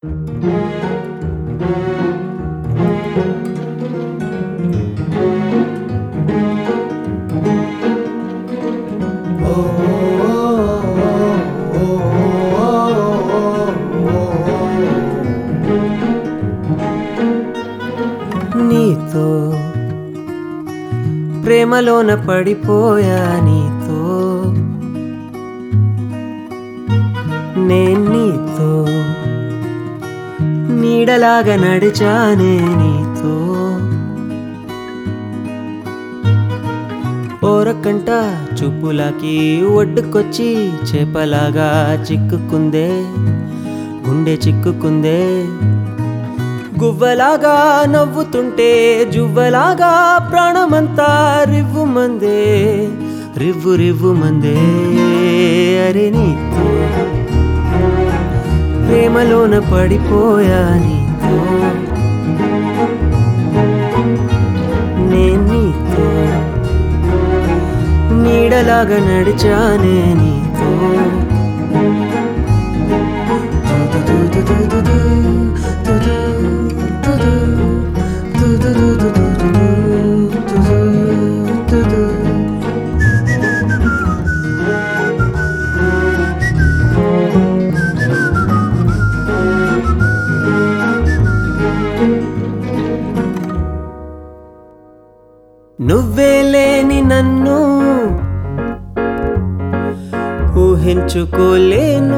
నీతో ప్రేమలోన పడిపోయా నీతో నేను నీతో నీడలాగా నడిచానే నీతో ఓరకంట చూపులాకి ఒడ్డుకొచ్చి చేపలాగా చిక్కుకుందే గుండె చిక్కుకుందే గువ్వలాగా నవ్వుతుంటే జువ్వలాగా ప్రాణమంతా రివ్వు మందే రివ్వు రివ్వు మందే అరే నీతో ప్రేమలోన పడిపోయా నీతో నేను నీతో నీడలాగా నడిచానే నీతో నువ్వే లేని నన్ను ఊహించుకోలేను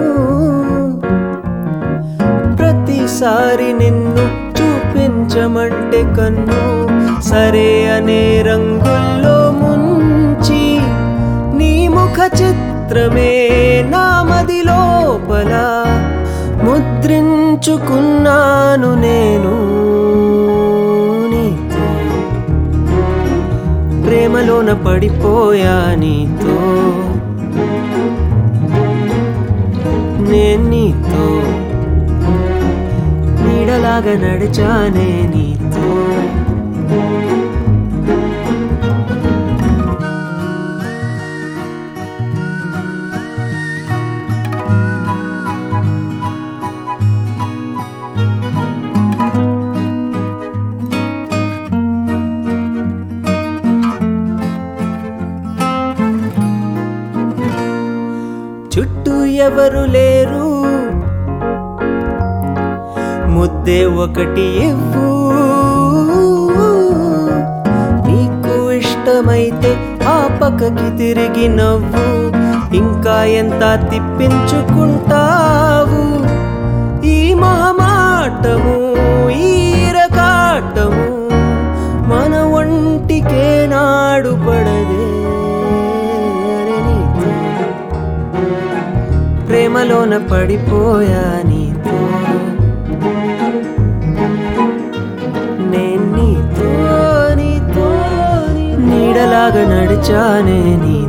ప్రతిసారి నిన్ను చూపించమంటే కన్ను సరే అనే రంగుల్లో ముంచి నీ ముఖ చిత్రమే నా మది లోపల ముద్రించుకున్నాను నేను నీతో ప్రేమలోన పడిపోయా నీతో నేను నీతో నీడలాగా నడిచానే నీతో చుట్టూ ఎవరు లేరు ముద్దే ఒకటి ఇవ్వు నీకు ఇష్టమైతే ఆ పక్కకి తిరిగి నవ్వు ఇంకా ఎంత తిప్పించుకుంటావు ఈ మహమాటము ఈ రకాటము మన ఒంటికే నాడు పడదే అరే నీతో ప్రేమలోన పడిపోయా నీతో నేను నీతో నీతో నీడలాగా నడిచానే నీ